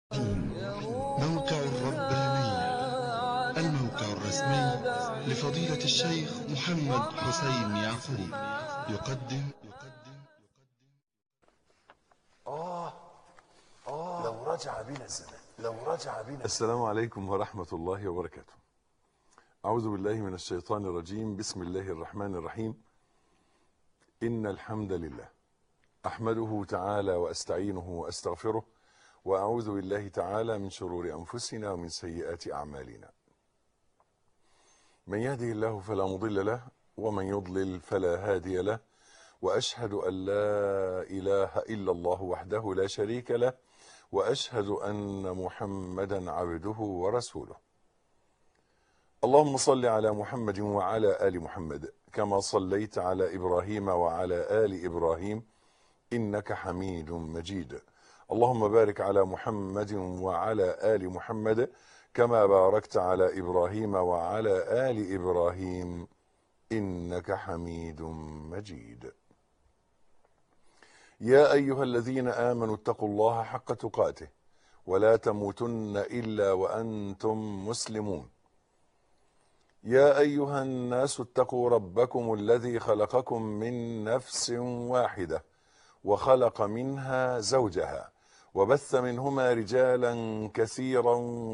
موقع الربانية الموقع الرسمي لفضيلة الشيخ محمد حسين يعقوب يقدم لو رجع بنا الزمان لو رجع بنا السلام عليكم ورحمة الله وبركاته. أعوذ بالله من الشيطان الرجيم، بسم الله الرحمن الرحيم. إن الحمد لله أحمده تعالى وأستعينه وأستغفره وأعوذ بالله تعالى من شرور أنفسنا ومن سيئات أعمالنا. من يهده الله فلا مضل له ومن يضلل فلا هادي له وأشهد أن لا إله إلا الله وحده لا شريك له واشهد ان محمدا عبده ورسوله اللهم صل على محمد وعلى ال محمد كما صليت على ابراهيم وعلى ال ابراهيم انك حميد مجيد اللهم بارك على محمد وعلى ال محمد كما باركت على ابراهيم وعلى ال ابراهيم انك حميد مجيد يا ايها الذين امنوا اتقوا الله حق تقاته ولا تموتن الا وانتم مسلمون يا ايها الناس اتقوا ربكم الذي خلقكم من نفس واحده وخلق منها زوجها وبث منهما رجالا كثيرا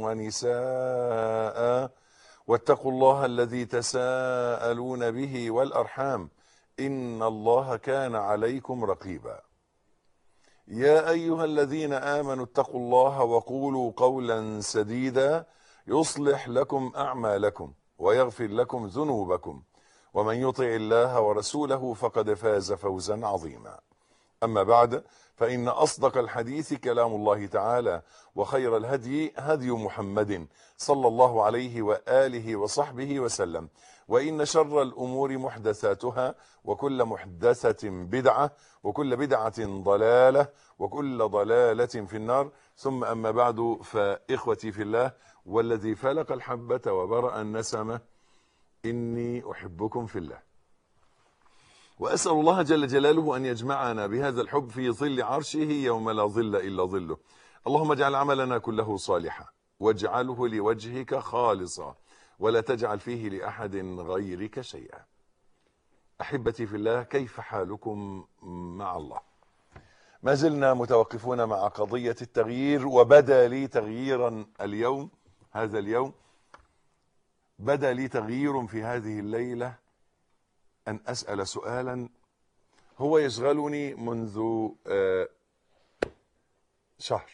ونساء واتقوا الله الذي تساءلون به والارحام ان الله كان عليكم رقيبا يا ايها الذين امنوا اتقوا الله وقولوا قولا سديدا يصلح لكم اعمالكم ويغفر لكم ذنوبكم ومن يطع الله ورسوله فقد فاز فوزا عظيما اما بعد فان اصدق الحديث كلام الله تعالى وخير الهدي هدي محمد صلى الله عليه واله وصحبه وسلم وان شر الامور محدثاتها وكل محدثه بدعه وكل بدعه ضلاله وكل ضلاله في النار ثم اما بعد فاخوتي في الله والذي فلق الحبه وبرا النسمه اني احبكم في الله واسال الله جل جلاله ان يجمعنا بهذا الحب في ظل عرشه يوم لا ظل الا ظله اللهم اجعل عملنا كله صالحا واجعله لوجهك خالصا ولا تجعل فيه لاحد غيرك شيئا احبتي في الله كيف حالكم مع الله ما زلنا متوقفون مع قضيه التغيير وبدا لي تغييرا اليوم هذا اليوم بدا لي تغيير في هذه الليله ان اسال سؤالا هو يشغلني منذ آه، شهر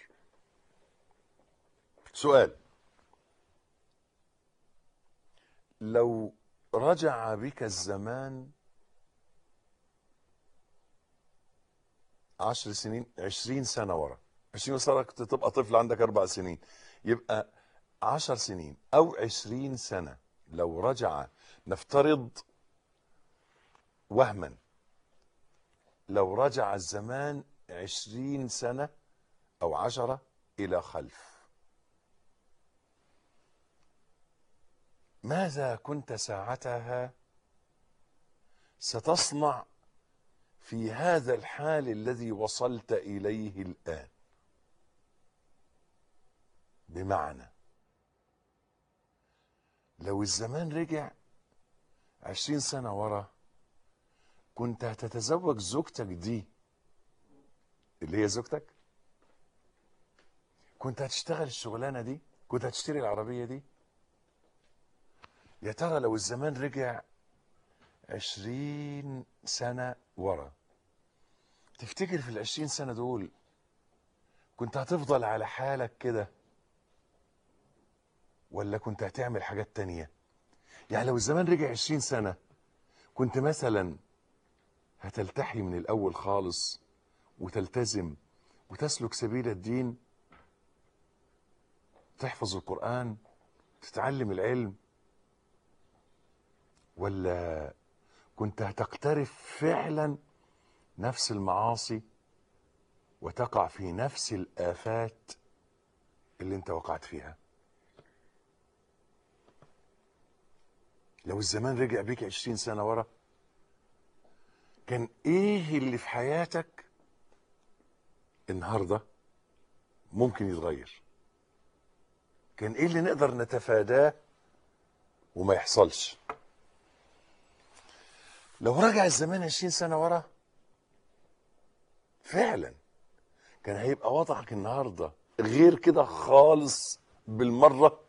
سؤال لو رجع بك الزمان عشر سنين عشرين سنة ورا عشرين سنة كنت تبقى طفل عندك أربع سنين يبقى عشر سنين أو عشرين سنة لو رجع نفترض وهما لو رجع الزمان عشرين سنة أو عشرة إلى خلف ماذا كنت ساعتها ستصنع في هذا الحال الذي وصلت اليه الان بمعنى لو الزمان رجع عشرين سنة ورا كنت هتتزوج زوجتك دي اللي هي زوجتك كنت هتشتغل الشغلانة دي كنت هتشتري العربية دي يا ترى لو الزمان رجع عشرين سنة ورا تفتكر في العشرين سنة دول كنت هتفضل على حالك كده ولا كنت هتعمل حاجات تانية يعني لو الزمان رجع عشرين سنة كنت مثلا هتلتحي من الأول خالص وتلتزم وتسلك سبيل الدين تحفظ القرآن تتعلم العلم ولا كنت هتقترف فعلا نفس المعاصي وتقع في نفس الآفات اللي انت وقعت فيها لو الزمان رجع بيك عشرين سنة ورا كان ايه اللي في حياتك النهارده ممكن يتغير كان ايه اللي نقدر نتفاداه وما يحصلش لو رجع الزمان 20 سنة ورا فعلا كان هيبقى وضعك النهارده غير كده خالص بالمرة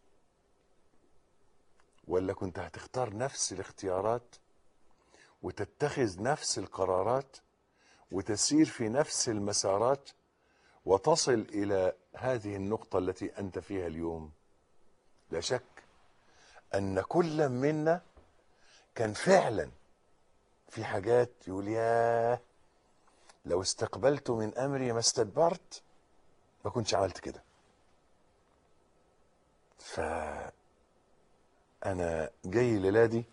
ولا كنت هتختار نفس الاختيارات وتتخذ نفس القرارات وتسير في نفس المسارات وتصل الى هذه النقطة التي انت فيها اليوم لا شك ان كل منا كان فعلا في حاجات يقول ياه لو استقبلت من امري ما استدبرت ما كنتش عملت كده ف انا جاي الليله دي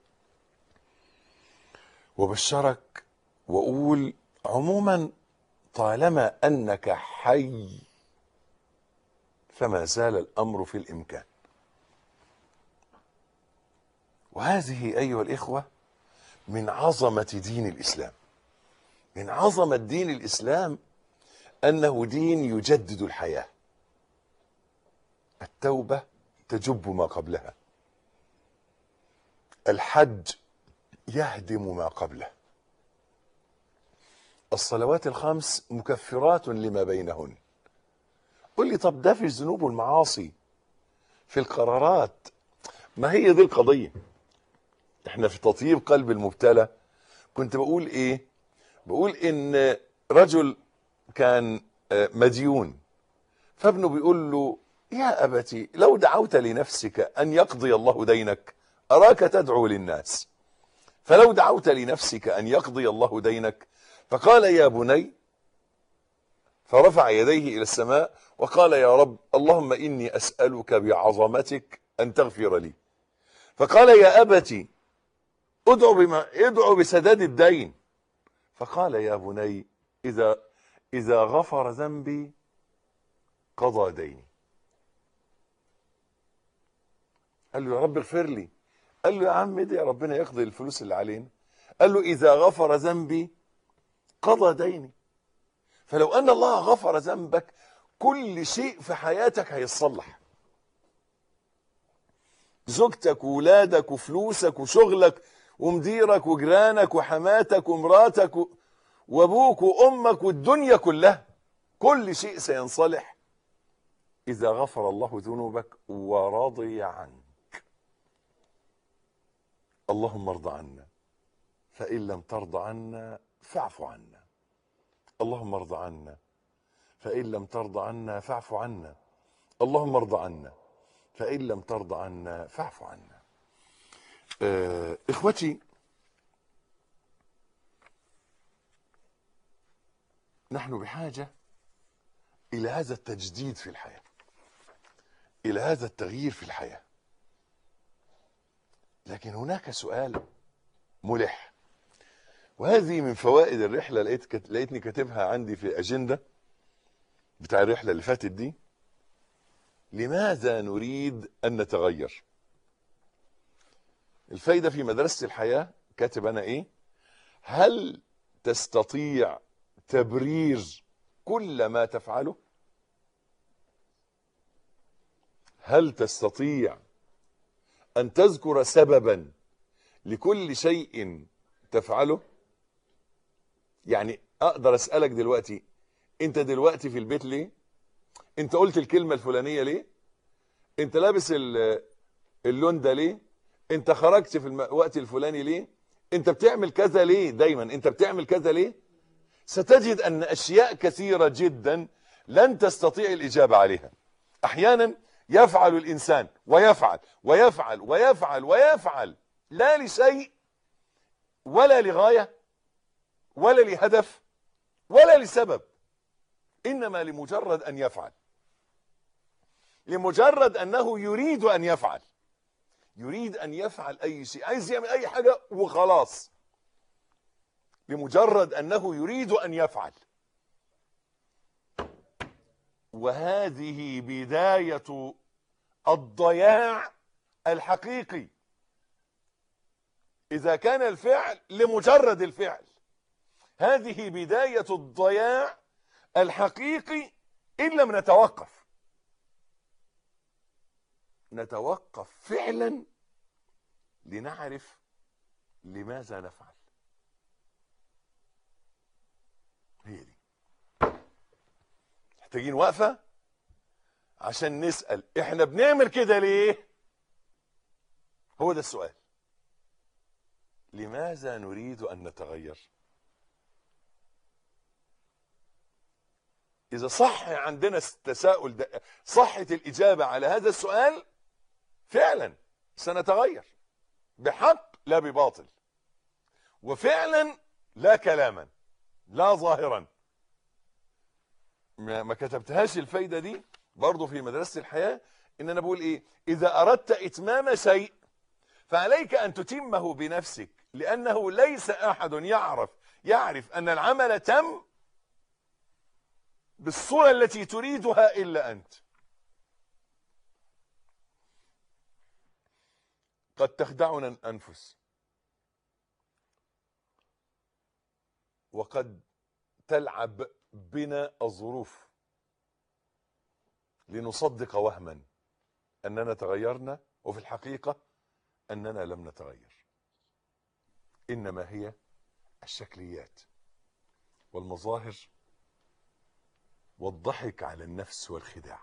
وبشرك واقول عموما طالما انك حي فما زال الامر في الامكان وهذه ايها الاخوه من عظمه دين الاسلام من عظمه دين الاسلام انه دين يجدد الحياه التوبه تجب ما قبلها الحج يهدم ما قبله الصلوات الخمس مكفرات لما بينهن قل لي طب ده في الذنوب والمعاصي في القرارات ما هي دي القضيه احنا في تطيب قلب المبتلى كنت بقول ايه بقول ان رجل كان آه، مديون فابنه بيقول له يا أبتي لو دعوت لنفسك أن يقضي الله دينك أراك تدعو للناس فلو دعوت لنفسك أن يقضي الله دينك فقال يا بني فرفع يديه إلى السماء وقال يا رب اللهم إني أسألك بعظمتك أن تغفر لي فقال يا أبتي ادعو بما ادعو بسداد الدين فقال يا بني إذا إذا غفر ذنبي قضى ديني قال له يا رب اغفر لي قال له يا عم دي يا ربنا يقضي الفلوس اللي علينا قال له إذا غفر ذنبي قضى ديني فلو أن الله غفر ذنبك كل شيء في حياتك هيتصلح زوجتك وولادك وفلوسك وشغلك ومديرك وجيرانك وحماتك ومراتك و... وابوك وامك والدنيا كلها كل شيء سينصلح اذا غفر الله ذنوبك ورضي عنك اللهم ارض عنا فان لم ترض عنا فاعف عنا اللهم ارض عنا فان لم ترض عنا فاعف عنا اللهم ارض عنا فان لم ترض عنا فاعف عنا آه اخوتي نحن بحاجة إلى هذا التجديد في الحياة إلى هذا التغيير في الحياة لكن هناك سؤال ملح وهذه من فوائد الرحلة لقيت كت... لقيتني كاتبها عندي في الأجندة بتاع الرحلة اللي فاتت دي لماذا نريد أن نتغير الفايدة في مدرسة الحياة كاتب أنا إيه هل تستطيع تبرير كل ما تفعله هل تستطيع ان تذكر سببا لكل شيء تفعله يعني اقدر اسالك دلوقتي انت دلوقتي في البيت ليه انت قلت الكلمه الفلانيه ليه انت لابس ال- اللون ده ليه انت خرجت في الوقت الفلاني ليه انت بتعمل كذا ليه دايما انت بتعمل كذا ليه ستجد ان اشياء كثيره جدا لن تستطيع الاجابه عليها احيانا يفعل الانسان ويفعل ويفعل ويفعل ويفعل لا لشيء ولا لغايه ولا لهدف ولا لسبب انما لمجرد ان يفعل لمجرد انه يريد ان يفعل يريد ان يفعل اي شيء عايز يعمل اي حاجه وخلاص لمجرد انه يريد ان يفعل وهذه بدايه الضياع الحقيقي اذا كان الفعل لمجرد الفعل هذه بدايه الضياع الحقيقي ان لم نتوقف نتوقف فعلا لنعرف لماذا نفعل هي دي محتاجين وقفة عشان نسأل احنا بنعمل كده ليه هو ده السؤال لماذا نريد أن نتغير إذا صح عندنا التساؤل ده صحة الإجابة على هذا السؤال فعلا سنتغير بحق لا بباطل وفعلا لا كلاما لا ظاهرا ما ما كتبتهاش الفايدة دي برضو في مدرسة الحياة إن أنا بقول إيه إذا أردت إتمام شيء فعليك أن تتمه بنفسك لأنه ليس أحد يعرف يعرف أن العمل تم بالصورة التي تريدها إلا أنت قد تخدعنا الأنفس وقد تلعب بنا الظروف لنصدق وهما أننا تغيرنا وفي الحقيقة أننا لم نتغير إنما هي الشكليات والمظاهر والضحك على النفس والخداع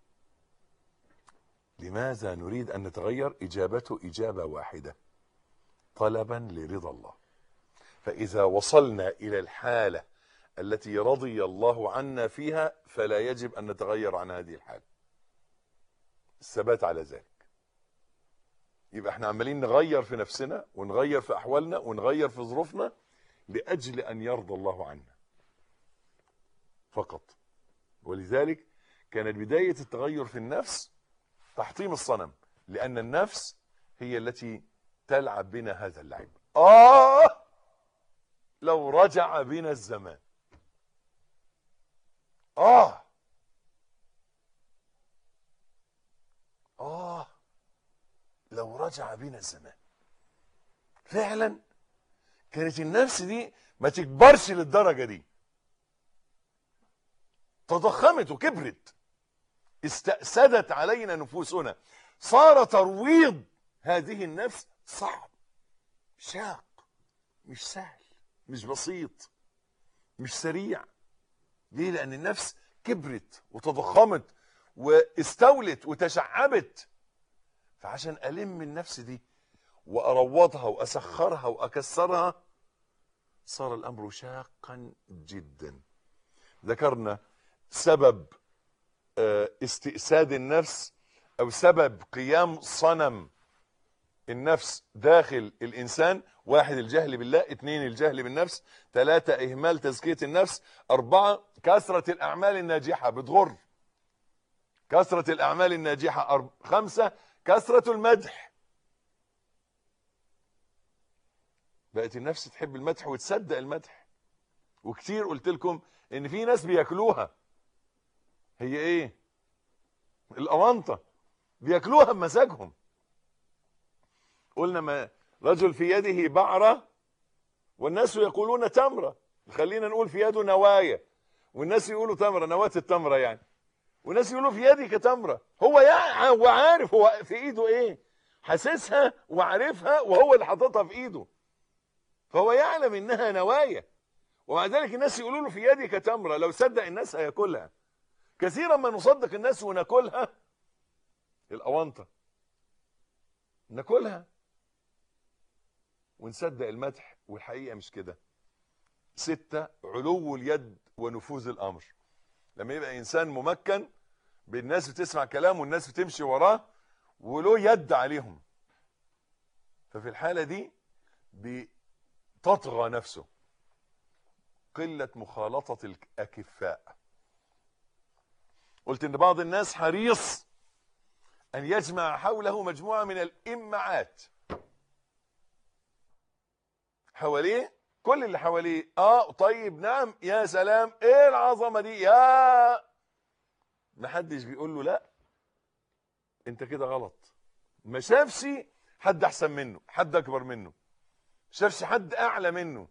لماذا نريد أن نتغير إجابته إجابة واحدة طلبا لرضا الله فإذا وصلنا إلى الحالة التي رضي الله عنا فيها فلا يجب أن نتغير عن هذه الحالة الثبات على ذلك يبقى احنا عمالين نغير في نفسنا ونغير في أحوالنا ونغير في ظروفنا لأجل أن يرضى الله عنا فقط ولذلك كانت بداية التغير في النفس تحطيم الصنم لأن النفس هي التي تلعب بنا هذا اللعب آه لو رجع بنا الزمان آه آه لو رجع بنا الزمان فعلا كانت النفس دي ما تكبرش للدرجة دي تضخمت وكبرت استأسدت علينا نفوسنا صار ترويض هذه النفس صعب شاق مش سهل مش بسيط مش سريع ليه لأن النفس كبرت وتضخمت واستولت وتشعبت فعشان ألم النفس دي وأروضها وأسخرها وأكسرها صار الأمر شاقا جدا ذكرنا سبب آه، استئساد النفس أو سبب قيام صنم النفس داخل الإنسان واحد الجهل بالله اثنين الجهل بالنفس ثلاثة إهمال تزكية النفس أربعة كثرة الأعمال الناجحة بتغر كثرة الأعمال الناجحة أرب... خمسة كثرة المدح بقت النفس تحب المدح وتصدق المدح وكتير قلت لكم ان في ناس بياكلوها هي ايه الاونطه بياكلوها بمزاجهم قلنا ما رجل في يده بعره والناس يقولون تمره خلينا نقول في يده نوايا والناس يقولوا تمره نواه التمره يعني والناس يقولوا في يدك تمره هو يع... هو عارف هو في ايده ايه حاسسها وعارفها وهو اللي حاططها في ايده فهو يعلم انها نوايا ومع ذلك الناس يقولوا له في يدك تمره لو صدق الناس هياكلها كثيرا ما نصدق الناس وناكلها الاونطه ناكلها ونصدق المدح والحقيقه مش كده ستة علو اليد ونفوذ الامر لما يبقى انسان ممكن بالناس بتسمع كلامه والناس بتمشي وراه وله يد عليهم ففي الحالة دي بتطغى نفسه قلة مخالطة الأكفاء قلت إن بعض الناس حريص أن يجمع حوله مجموعة من الإمعات حواليه كل اللي حواليه اه طيب نعم يا سلام ايه العظمه دي يا محدش بيقول له لا انت كده غلط ما شافش حد احسن منه حد اكبر منه شافش حد اعلى منه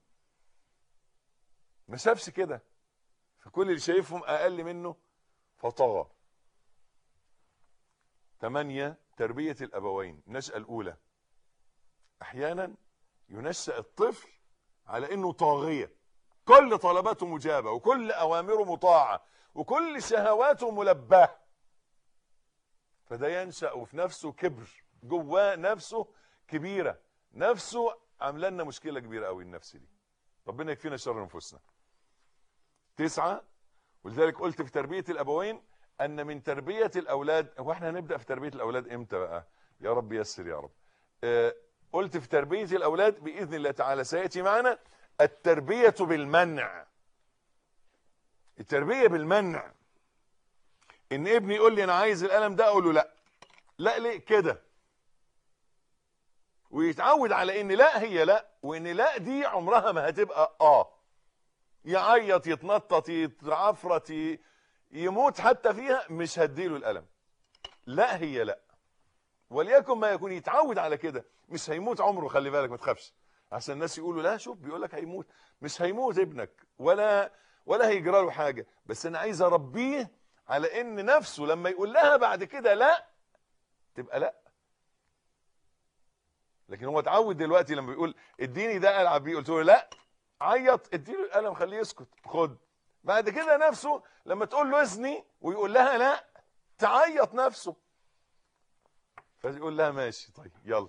ما شافش كده فكل اللي شايفهم اقل منه فطغى ثمانية تربية الأبوين النشأة الأولى أحيانا ينشأ الطفل على أنه طاغية كل طلباته مجابة وكل أوامره مطاعة وكل شهواته ملباه فده ينشأ وفي نفسه كبر جواه نفسه كبيرة نفسه عامله لنا مشكلة كبيرة قوي النفس دي ربنا يكفينا شر انفسنا تسعة ولذلك قلت في تربية الأبوين أن من تربية الأولاد هو احنا هنبدأ في تربية الأولاد إمتى بقى يا رب يسر يا رب آه قلت في تربية الأولاد بإذن الله تعالى سيأتي معنا التربية بالمنع التربية بالمنع إن ابني يقول لي أنا عايز القلم ده أقول له لا لا ليه كده ويتعود على ان لا هي لا وان لا دي عمرها ما هتبقى اه يعيط يتنطط يتعفرت ي- يموت حتى فيها مش هديله القلم لا هي لا وليكن ما يكون يتعود على كده مش هيموت عمره خلي بالك ما تخافش عشان الناس يقولوا لا شوف بيقول لك هيموت مش هيموت ابنك ولا ولا هيجرى له حاجه بس انا عايز اربيه على ان نفسه لما يقول لها بعد كده لا تبقى لا لكن هو اتعود دلوقتي لما بيقول اديني ده العب بيه قلت له لا عيط اديله القلم خليه يسكت خد بعد كده نفسه لما تقول له اذني ويقول لها لا تعيط نفسه فيقول لها ماشي طيب يلا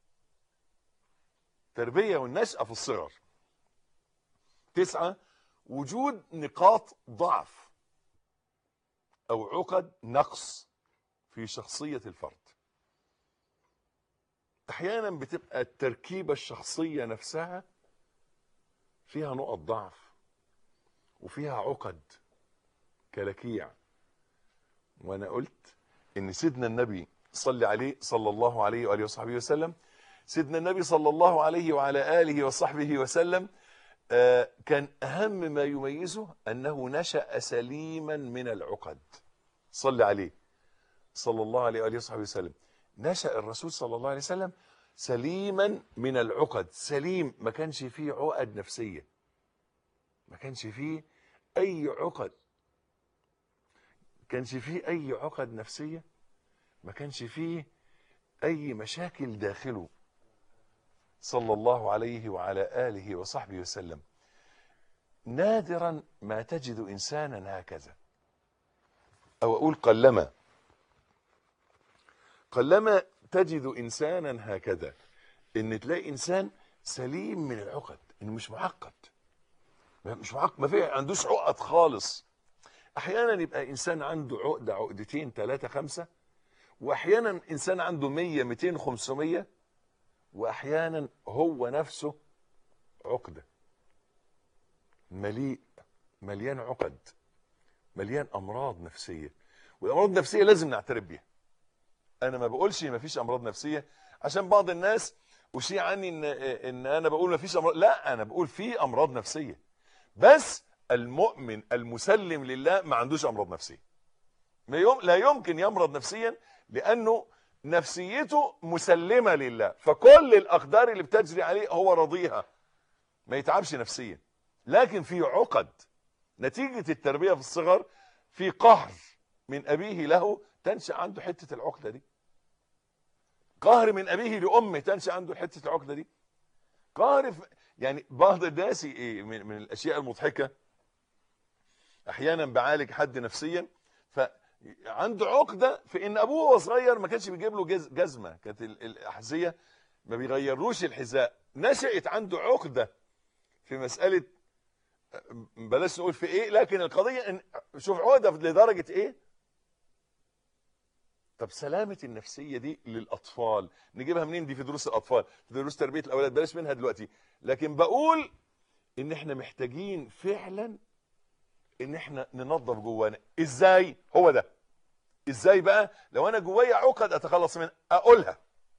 تربية والنشأة في الصغر تسعة وجود نقاط ضعف أو عقد نقص في شخصية الفرد احيانا بتبقى التركيبه الشخصيه نفسها فيها نقط ضعف وفيها عقد كلاكيع وانا قلت ان سيدنا النبي صلى عليه صلى الله عليه واله وصحبه وسلم سيدنا النبي صلى الله عليه وعلى اله وصحبه وسلم آه، كان اهم ما يميزه انه نشا سليما من العقد صلى عليه صلى الله عليه واله وصحبه وسلم نشأ الرسول صلى الله عليه وسلم سليما من العقد سليم ما كانش فيه عقد نفسية ما كانش فيه أي عقد كانش فيه أي عقد نفسية ما كانش فيه أي مشاكل داخله صلى الله عليه وعلى آله وصحبه وسلم نادرا ما تجد إنسانا هكذا أو أقول قلما قلما تجد انسانا هكذا ان تلاقي انسان سليم من العقد انه مش معقد مش معقد ما في عندوش عقد خالص احيانا يبقى انسان عنده عقده عقدتين ثلاثه خمسه واحيانا انسان عنده 100 200 500 واحيانا هو نفسه عقده مليء مليان عقد مليان امراض نفسيه والامراض النفسيه لازم نعترف بيها انا ما بقولش ما فيش امراض نفسيه عشان بعض الناس اشيع عني ان ان انا بقول ما فيش امراض لا انا بقول في امراض نفسيه بس المؤمن المسلم لله ما عندوش امراض نفسيه ما يوم لا يمكن يمرض نفسيا لانه نفسيته مسلمه لله فكل الاقدار اللي بتجري عليه هو راضيها ما يتعبش نفسيا لكن في عقد نتيجه التربيه في الصغر في قهر من ابيه له تنشا عنده حته العقده دي قهر من ابيه لامه تنشا عنده حته العقده دي قهر في يعني بعض الناس إيه من, من الاشياء المضحكه احيانا بعالج حد نفسيا فعنده عقده في ان ابوه وهو صغير ما كانش بيجيب له جز جزمه كانت ال- الاحذيه ما بيغيروش الحذاء نشأت عنده عقده في مساله بلاش نقول في ايه لكن القضيه ان شوف عقده لدرجه ايه طب سلامة النفسية دي للأطفال نجيبها منين دي في دروس الأطفال في دروس تربية الأولاد بلاش منها دلوقتي لكن بقول إن إحنا محتاجين فعلا إن إحنا ننظف جوانا إزاي هو ده إزاي بقى لو أنا جوايا عقد أتخلص منها أقولها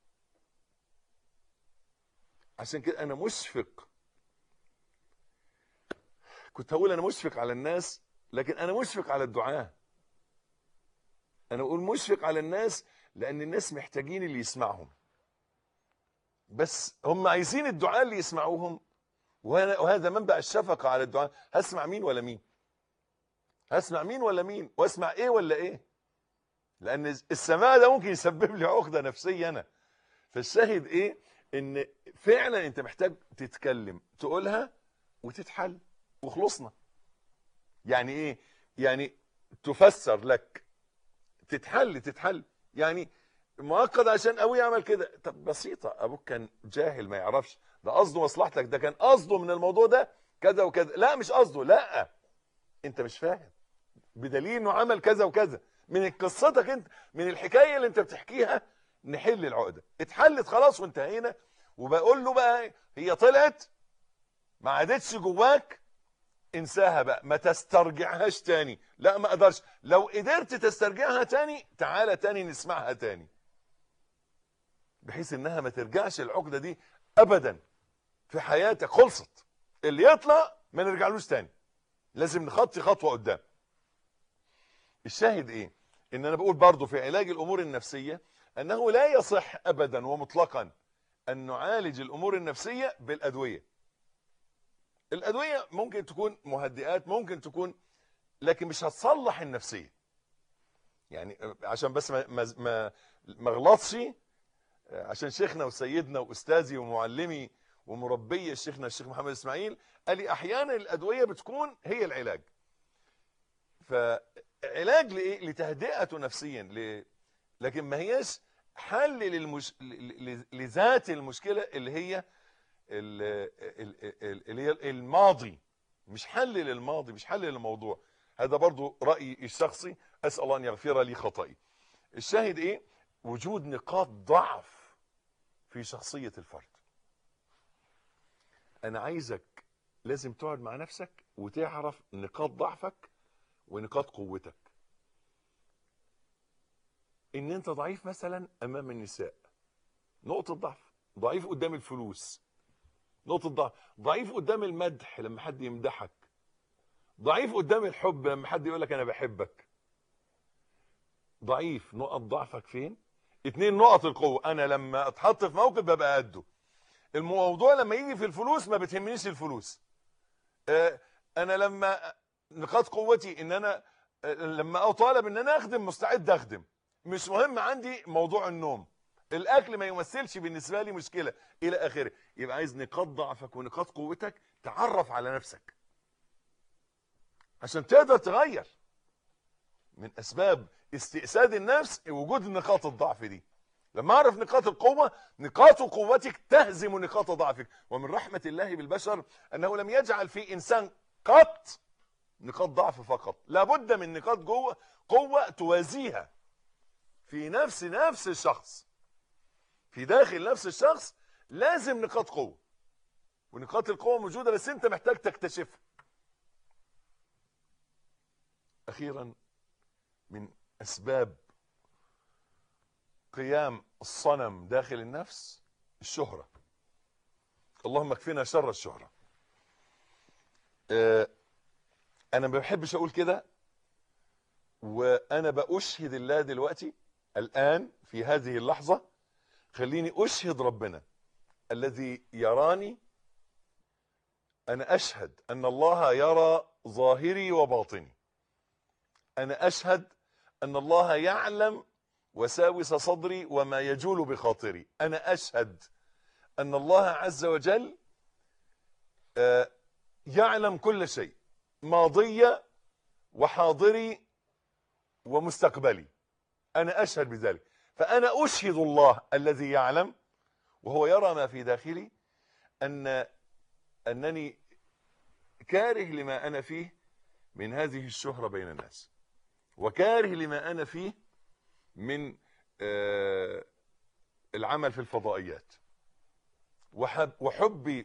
عشان كده أنا مشفق كنت هقول أنا مشفق على الناس لكن أنا مشفق على الدعاه انا بقول مشفق على الناس لان الناس محتاجين اللي يسمعهم بس هم عايزين الدعاء اللي يسمعوهم وهنا- وهذا منبع الشفقة على الدعاء هسمع مين ولا مين هسمع مين ولا مين واسمع ايه ولا ايه لان السماع ده ممكن يسبب لي عقده نفسيه انا فالشاهد ايه ان فعلا انت محتاج تتكلم تقولها وتتحل وخلصنا يعني ايه يعني تفسر لك تتحل تتحل يعني معقد عشان ابوي يعمل كده طب بسيطه ابوك كان جاهل ما يعرفش ده قصده مصلحتك ده كان قصده من الموضوع ده كذا وكذا لا مش قصده لا انت مش فاهم بدليل انه عمل كذا وكذا من قصتك انت من الحكايه اللي انت بتحكيها نحل العقده اتحلت خلاص وانتهينا وبقول له بقى هي طلعت ما عادتش جواك انساها بقى ما تسترجعهاش تاني لا ما اقدرش لو قدرت تسترجعها تاني تعالى تاني نسمعها تاني بحيث انها ما ترجعش العقده دي ابدا في حياتك خلصت اللي يطلع ما نرجعلوش تاني لازم نخطي خطوه قدام الشاهد ايه ان انا بقول برضو في علاج الامور النفسيه انه لا يصح ابدا ومطلقا ان نعالج الامور النفسيه بالادويه الادويه ممكن تكون مهدئات ممكن تكون لكن مش هتصلح النفسيه يعني عشان بس ما ما ما ما اغلطش عشان شيخنا وسيدنا واستاذي ومعلمي ومربي شيخنا الشيخ محمد اسماعيل قال لي احيانا الادويه بتكون هي العلاج فعلاج لايه لتهدئته نفسيا ل... لكن ما هياش حل للمش... ل... ل... لذات المشكله اللي هي ال... ال... ال... اللي هي الماضي مش حل للماضي مش حل للموضوع هذا برضو رايي الشخصي اسال الله ان يغفر لي خطئي الشاهد ايه وجود نقاط ضعف في شخصيه الفرد انا عايزك لازم تقعد مع نفسك وتعرف نقاط ضعفك ونقاط قوتك ان انت ضعيف مثلا امام النساء نقطة ضعف ضعيف قدام الفلوس نقطة ضعف ضعيف قدام المدح لما حد يمدحك ضعيف قدام الحب لما حد يقول لك انا بحبك ضعيف نقط ضعفك فين اتنين نقط القوة انا لما اتحط في موقف ببقى قده الموضوع لما يجي في الفلوس ما بتهمنيش الفلوس اه انا لما نقاط قوتي ان انا اه لما اطالب ان انا اخدم مستعد اخدم مش مهم عندي موضوع النوم الاكل ما يمثلش بالنسبه لي مشكله الى اخره يبقى عايز نقاط ضعفك ونقاط قوتك تعرف على نفسك عشان تقدر تغير من اسباب استئساد النفس وجود نقاط الضعف دي لما اعرف نقاط القوه نقاط قوتك تهزم نقاط ضعفك ومن رحمه الله بالبشر انه لم يجعل في انسان قط نقاط ضعف فقط لابد من نقاط جوه قوه توازيها في نفس نفس الشخص في داخل نفس الشخص لازم نقاط قوه ونقاط القوه موجوده بس انت محتاج تكتشفها اخيرا من اسباب قيام الصنم داخل النفس الشهرة اللهم اكفنا شر الشهرة اه انا ما بحبش اقول كده وانا بأشهد الله دلوقتي الان في هذه اللحظة خليني اشهد ربنا الذي يراني انا اشهد ان الله يرى ظاهري وباطني انا اشهد ان الله يعلم وساوس صدري وما يجول بخاطري انا اشهد ان الله عز وجل يعلم كل شيء ماضي وحاضري ومستقبلي انا اشهد بذلك فانا اشهد الله الذي يعلم وهو يرى ما في داخلي ان انني كاره لما انا فيه من هذه الشهرة بين الناس وكاره لما انا فيه من آه العمل في الفضائيات وحب وحبي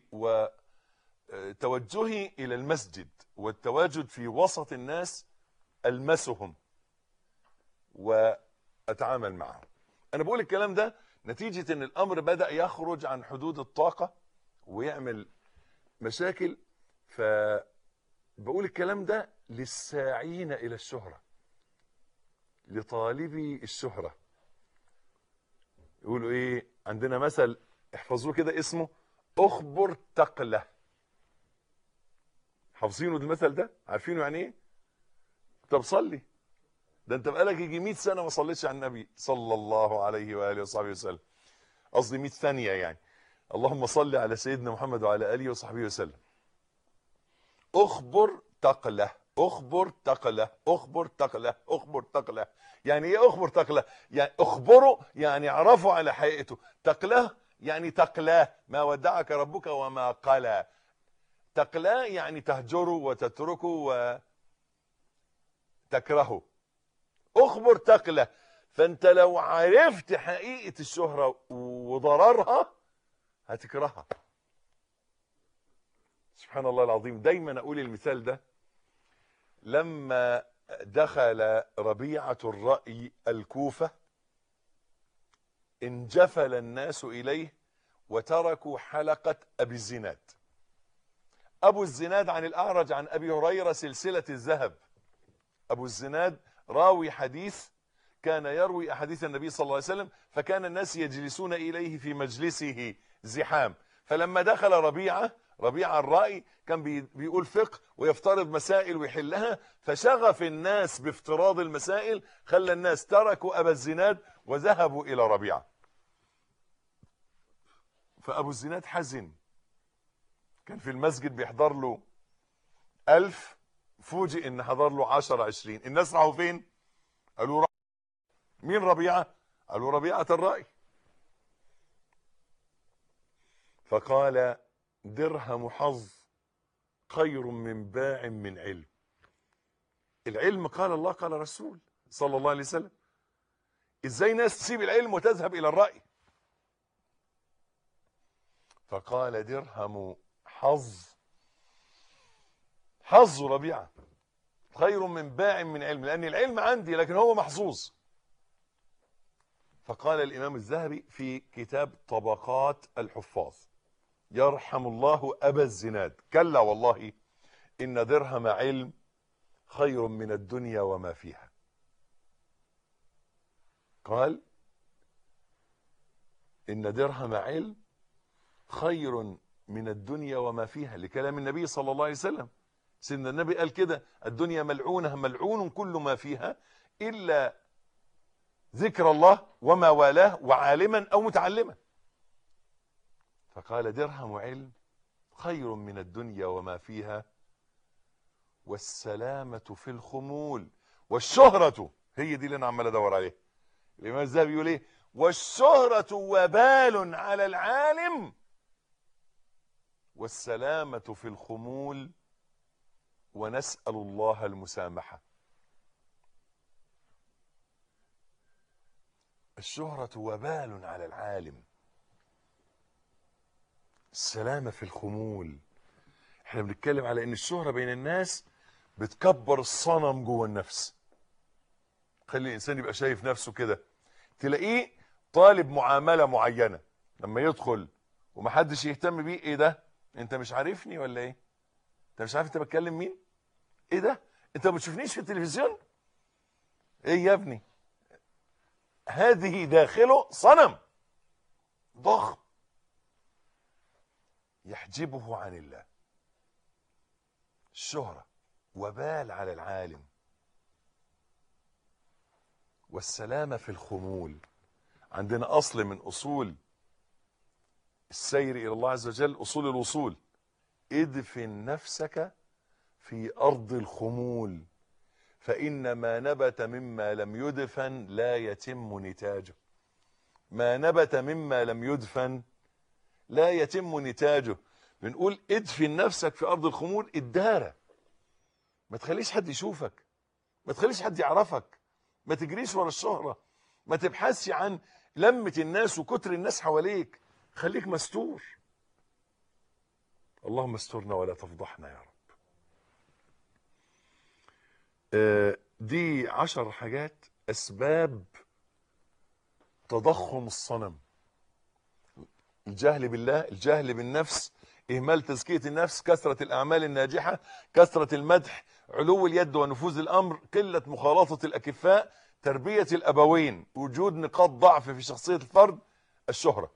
وتوجهي الى المسجد والتواجد في وسط الناس المسهم واتعامل معهم انا بقول الكلام ده نتيجة ان الامر بدأ يخرج عن حدود الطاقة ويعمل مشاكل فبقول الكلام ده للساعين الى الشهره لطالبي الشهرة يقولوا ايه عندنا مثل احفظوه كده اسمه اخبر تقلة حافظينه المثل ده عارفينه يعني ايه طب صلي ده انت بقالك يجي 100 سنه ما صليتش على النبي صلى الله عليه واله وصحبه وسلم قصدي 100 ثانيه يعني اللهم صل على سيدنا محمد وعلى اله وصحبه وسلم اخبر تقله اخبر تقله اخبر تقله اخبر تقله يعني ايه اخبر تقله يعني اخبره يعني اعرفه على حقيقته تقله يعني تقلاه ما ودعك ربك وما قلى تقلاه يعني تهجره وتتركه وتكرهه اخبر تقله فانت لو عرفت حقيقة الشهرة وضررها هتكرهها سبحان الله العظيم دايما اقول المثال ده لما دخل ربيعة الرأي الكوفة انجفل الناس إليه وتركوا حلقة أبي الزناد أبو الزناد عن الأعرج عن أبي هريرة سلسلة الذهب أبو الزناد راوي حديث كان يروي أحاديث النبي صلى الله عليه وسلم فكان الناس يجلسون إليه في مجلسه زحام فلما دخل ربيعة ربيعة الرأي كان بيقول فقه ويفترض مسائل ويحلها فشغف الناس بافتراض المسائل خلى الناس تركوا أبا الزناد وذهبوا إلى ربيعة فأبو الزناد حزن كان في المسجد بيحضر له ألف فوجئ إن حضر له عشر عشرين الناس راحوا فين قالوا ربيعة. مين ربيعة قالوا ربيعة الرأي فقال درهم حظ خير من باع من علم العلم قال الله قال رسول صلى الله عليه وسلم ازاي ناس تسيب العلم وتذهب الى الرأي فقال درهم حظ حظ ربيعة خير من باع من علم لأن العلم عندي لكن هو محظوظ فقال الإمام الذهبي في كتاب طبقات الحفاظ يرحم الله أبا الزناد كلا والله إن درهم علم خير من الدنيا وما فيها قال إن درهم علم خير من الدنيا وما فيها لكلام النبي صلى الله عليه وسلم سيدنا النبي قال كده الدنيا ملعونة ملعون كل ما فيها إلا ذكر الله وما والاه وعالما أو متعلما فقال درهم علم خير من الدنيا وما فيها والسلامة في الخمول والشهرة هي دي اللي أنا عمال أدور عليها الإمام الذهبي يقول إيه والشهرة وبال على العالم والسلامة في الخمول ونسأل الله المسامحة الشهرة وبال على العالم السلامة في الخمول احنا بنتكلم على ان الشهرة بين الناس بتكبر الصنم جوه النفس خلي الانسان يبقى شايف نفسه كده تلاقيه طالب معاملة معينة لما يدخل ومحدش يهتم بيه ايه ده انت مش عارفني ولا ايه انت مش عارف انت بتكلم مين ايه ده انت ما بتشوفنيش في التلفزيون ايه يا ابني هذه داخله صنم ضخم يحجبه عن الله الشهرة وبال على العالم والسلامة في الخمول عندنا أصل من أصول السير إلى الله عز وجل أصول الوصول ادفن نفسك في أرض الخمول فإن ما نبت مما لم يدفن لا يتم نتاجه ما نبت مما لم يدفن لا يتم نتاجه بنقول ادفن نفسك في أرض الخمول الدارة ما تخليش حد يشوفك ما تخليش حد يعرفك ما تجريش ورا الشهرة ما تبحثش عن لمة الناس وكتر الناس حواليك خليك مستور اللهم استرنا ولا تفضحنا يا رب آه، دي عشر حاجات أسباب تضخم الصنم الجهل بالله الجهل بالنفس إهمال تزكية النفس كثرة الأعمال الناجحة كثرة المدح علو اليد ونفوذ الأمر قلة مخالطة الأكفاء تربية الأبوين وجود نقاط ضعف في شخصية الفرد الشهرة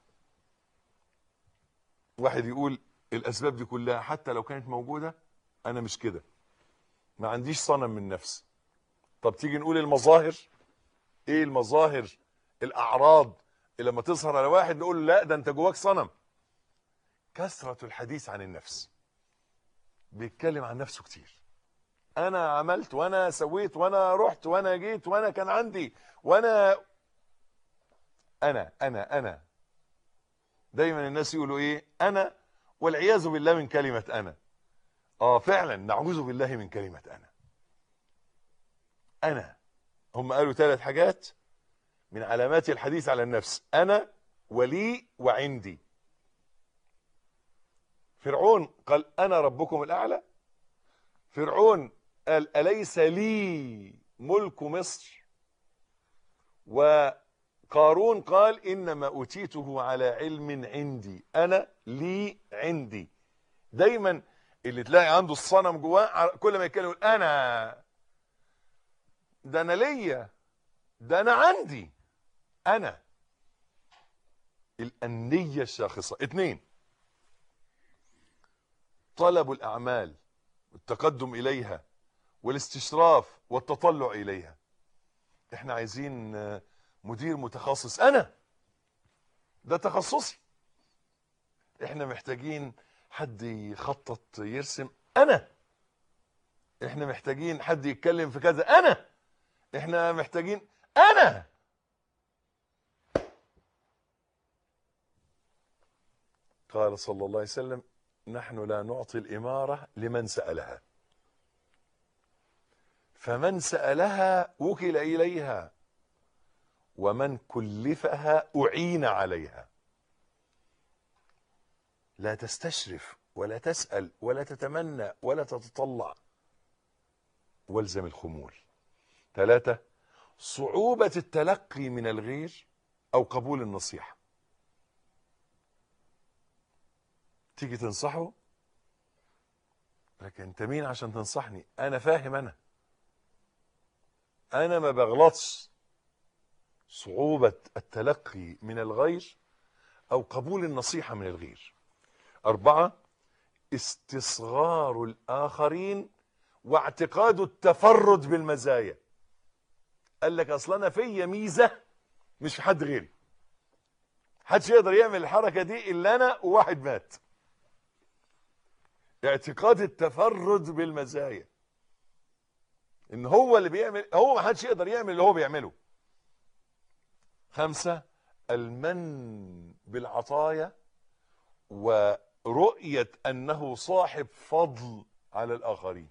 واحد يقول الأسباب دي كلها حتى لو كانت موجودة أنا مش كده ما عنديش صنم من نفس طب تيجي نقول المظاهر ايه المظاهر الاعراض اللي لما تظهر على واحد نقول لا ده انت جواك صنم كثرة الحديث عن النفس بيتكلم عن نفسه كتير انا عملت وانا سويت وانا رحت وانا جيت وانا كان عندي وانا انا انا انا دايما الناس يقولوا ايه انا والعياذ بالله من كلمة انا اه فعلا نعوذ بالله من كلمة انا انا هم قالوا ثلاث حاجات من علامات الحديث على النفس انا ولي وعندي فرعون قال انا ربكم الاعلى فرعون قال اليس لي ملك مصر وقارون قال انما اوتيته على علم عندي انا لي عندي دايما اللي تلاقي عنده الصنم جواه كل ما يتكلم يقول انا ده انا ليا ده انا عندي انا الانيه الشاخصه اتنين طلب الاعمال والتقدم اليها والاستشراف والتطلع اليها احنا عايزين مدير متخصص انا ده تخصصي احنا محتاجين حد يخطط يرسم انا احنا محتاجين حد يتكلم في كذا انا احنا محتاجين انا قال صلى الله عليه وسلم نحن لا نعطي الإمارة لمن سألها فمن سألها وكل إليها ومن كلفها أعين عليها لا تستشرف ولا تسأل ولا تتمنى ولا تتطلع والزم الخمول ثلاثة صعوبة التلقي من الغير أو قبول النصيحة تيجي تنصحه لكن انت مين عشان تنصحني انا فاهم انا انا ما بغلطش صعوبة التلقي من الغير او قبول النصيحة من الغير اربعة استصغار الاخرين واعتقاد التفرد بالمزايا قال لك اصل انا فيا ميزة مش في حد غيري حدش يقدر يعمل الحركة دي الا انا وواحد مات اعتقاد التفرد بالمزايا ان هو اللي بيعمل هو ما حدش يقدر يعمل اللي هو بيعمله خمسة المن بالعطايا ورؤية انه صاحب فضل على الاخرين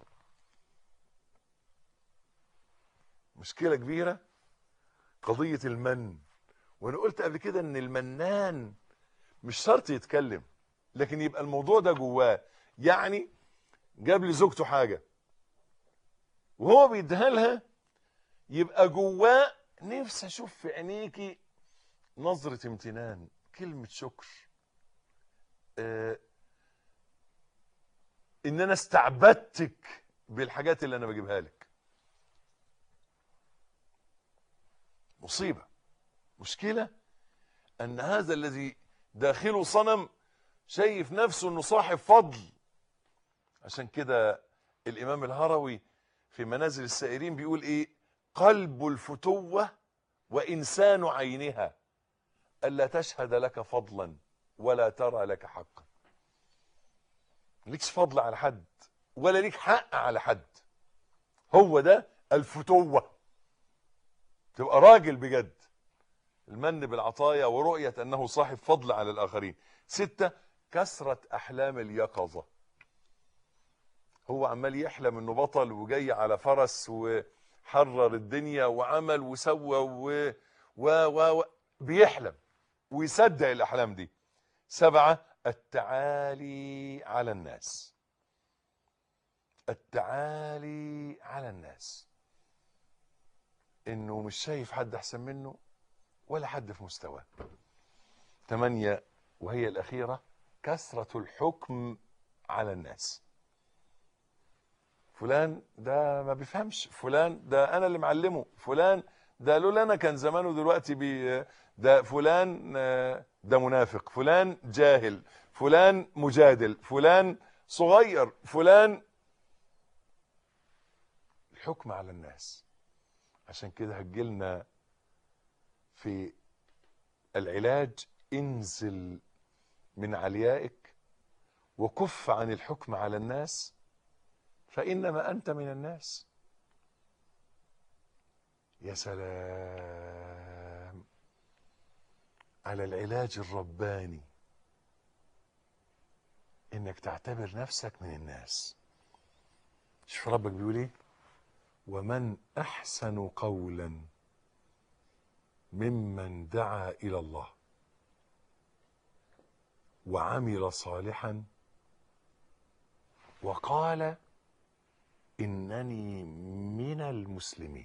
مشكلة كبيرة قضية المن وانا قلت قبل كده ان المنان مش شرط يتكلم لكن يبقى الموضوع ده جواه يعني جاب لي زوجته حاجه وهو بيديها لها يبقى جواه نفسي اشوف في عينيكي نظره امتنان كلمه شكر آه ان انا استعبدتك بالحاجات اللي انا بجيبها لك مصيبه مشكله ان هذا الذي داخله صنم شايف نفسه انه صاحب فضل عشان كده الامام الهروي في منازل السائرين بيقول ايه قلب الفتوة وانسان عينها الا تشهد لك فضلا ولا ترى لك حقا ليكش فضل على حد ولا ليك حق على حد هو ده الفتوة تبقى راجل بجد المن بالعطايا ورؤية انه صاحب فضل على الاخرين ستة كثرة احلام اليقظة هو عمال يحلم انه بطل وجاي على فرس وحرر الدنيا وعمل وسوى و... و... و... و... بيحلم ويصدق الاحلام دي سبعة التعالي على الناس التعالي على الناس انه مش شايف حد احسن منه ولا حد في مستواه ثمانية وهي الأخيرة كثرة الحكم على الناس فلان ده ما بيفهمش فلان ده أنا اللي معلمه فلان ده لولا أنا كان زمانه دلوقتي بي ده فلان ده منافق فلان جاهل فلان مجادل فلان صغير فلان الحكم على الناس عشان كده هتجيلنا في العلاج انزل من عليائك وكف عن الحكم على الناس فإنما أنت من الناس يا سلام على العلاج الرباني انك تعتبر نفسك من الناس شوف ربك بيقول ايه ومن احسن قولا ممن دعا الى الله وعمل صالحا وقال انني من المسلمين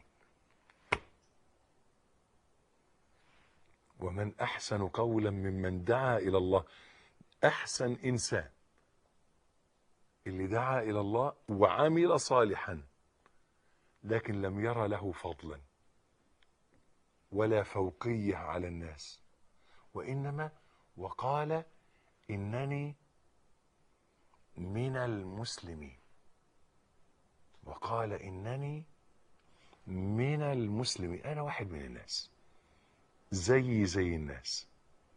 ومن احسن قولا ممن دعا الى الله احسن انسان اللي دعا الى الله وعمل صالحا لكن لم ير له فضلا ولا فوقيه على الناس وانما وقال انني من المسلمين وقال انني من المسلمين انا واحد من الناس زي زي الناس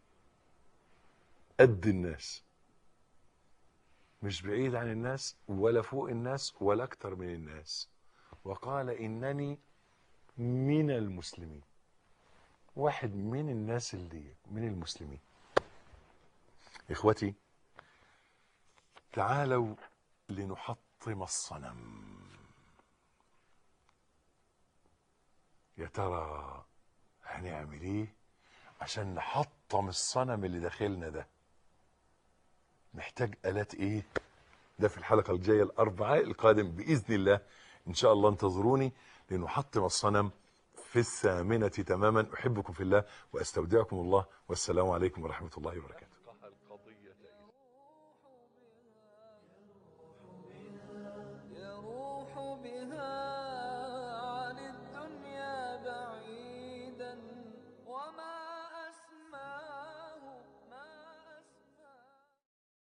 قد الناس مش بعيد عن الناس ولا فوق الناس ولا اكتر من الناس وقال انني من المسلمين واحد من الناس اللي من المسلمين اخوتي تعالوا لنحطم الصنم يا ترى هنعمل ايه عشان نحطم الصنم اللي داخلنا ده محتاج الات ايه ده في الحلقه الجايه الاربعاء القادم باذن الله ان شاء الله انتظروني لنحطم الصنم في الثامنه تماما احبكم في الله واستودعكم الله والسلام عليكم ورحمه الله وبركاته